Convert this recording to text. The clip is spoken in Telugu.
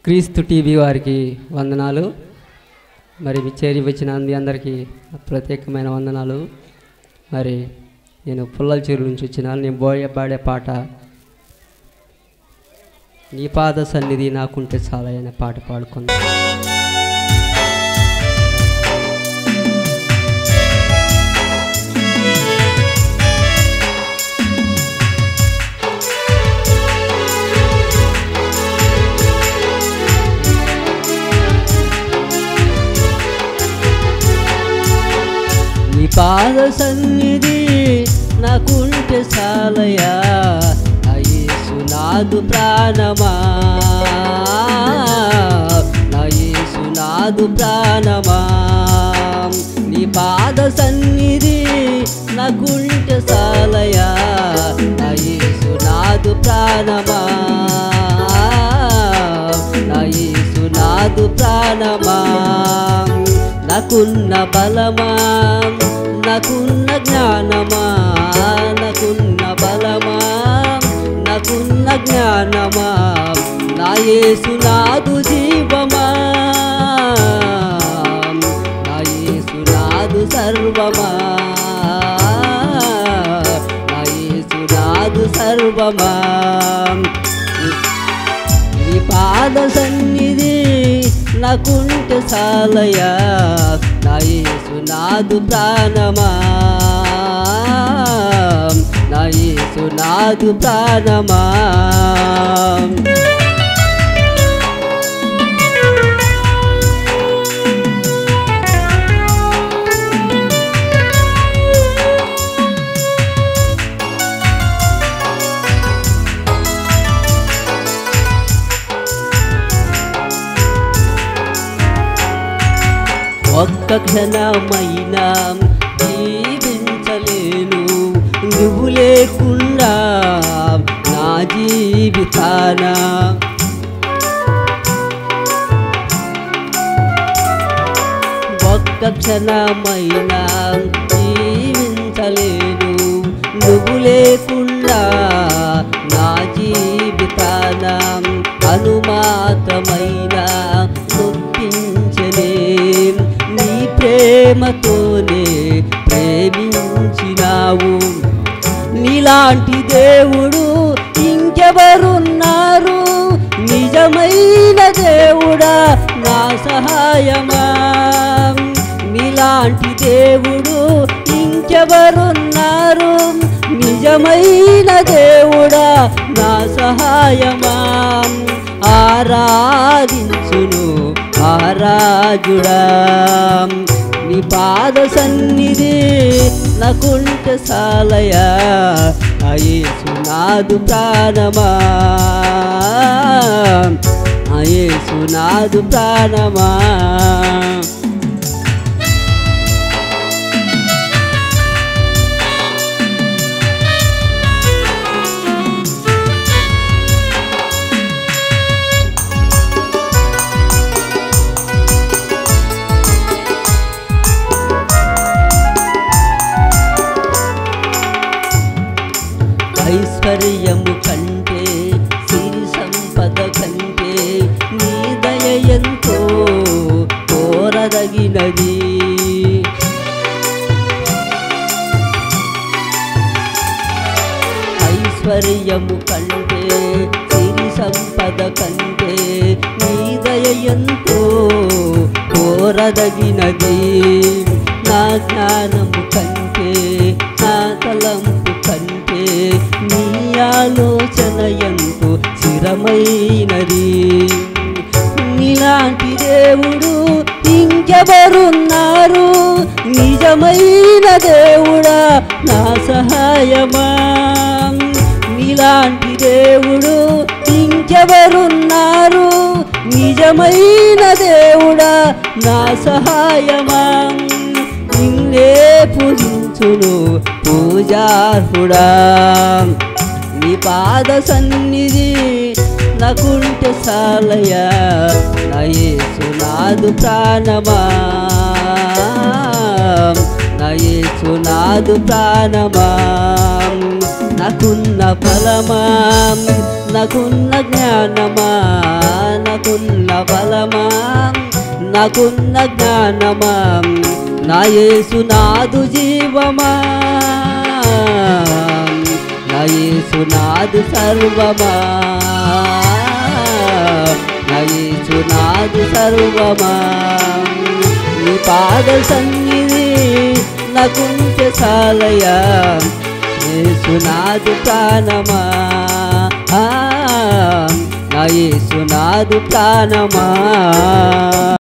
క్రీస్తు టీవీ వారికి వందనాలు మరి మీ చేరి వచ్చిన మీ అందరికీ ప్రత్యేకమైన వందనాలు మరి నేను పుల్లల చెరువు నుంచి వచ్చిన నేను బోయ పాడే పాట నీ పాద సన్నిధి నాకుంటే చాలా అనే పాట పాడుకున్నాను నీ పాద సన్నిధి నాకుంటే చాలయా అయేసు నాదు ప్రాణమా నా యేసు నాదు ప్రాణమా నీ పాద సన్నిధి నాకుంటే చాలయా అయేసు నాదు ప్రాణమా నా యేసు నాదు ప్రాణమా నాకున్న బలమా నాకున్న జ్ఞానమా నాకున్న బలమా నాకున్న జ్ఞానమా నా యేసు నాదు జీవమా నా యేసు నాదు సర్వమా నా యేసు నాదు సర్వమా నీ పాద సన్నిధి నాకుంటే చాలయా నా యేసు నాదు ప్రాణమా నా యేసు నాదు ప్రాణమా ఒక్క క్షణమైనా జీవించలేను నువ్వు లేకుండా నా జీవితాన ఒక్క క్షణమైనా జీవించలేను నువ్వు లేకుండా నా జీవితాన అనుమాత్రమైన నొప్పించలే నీ ప్రేమతోనే ప్రేమించినావు నీలాంటి దేవుడు ఇంకెవరున్నారు నిజమైన దేవుడా నా సహాయమా నీలాంటి దేవుడు ఇంకెవరున్నారు నిజమైన దేవుడా నా సహాయమా ఆరాధించును ఆరాజుడా నీ పాద సన్నిధి నాకుంటే సాలయా అయేసు నాదు ప్రాణమా అయేసు నాదు ప్రాణమా ఐశ్వర్యము కంటే సిరి సంపద కంటే నీ దయ ఎంతో కోరదగినది ఐశ్వర్యము కంటే సిరి సంపద కంటే నీ దయ ఎంతో కోరదగినది నా జ్ఞానము కంటే నా తలంపు కంటే నీ ఆలోచన ఎంతో స్థిరమైనది నీలాంటి దేవుడు ఇంకెవరున్నారు నిజమైన దేవుడా నా సహాయమా నీలాంటి దేవుడు ఇంకెవరున్నారు నిజమైన దేవుడా నా సహాయమా నిన్నే పూజించును పూజార్హుడా నీ పాద సన్నిధి నాకుంటే సాలయా నా యేసు నాదు ప్రాణమా నా యేసు యేసునాదు ప్రాణమా నాకున్న ఫలమా నాకున్న జ్ఞానమా నాకున్న ఫలమా నాకున్న జ్ఞానమా నా యేసునాదు జీవమా నా యేసునాదు సర్వమా నా యేసునాదు సర్వమా నీ పాద సన్నిధి నాకుంటే చాలయా యేసునాదు ప్రాణమా ఆ, నా యేసునాదు ప్రాణమా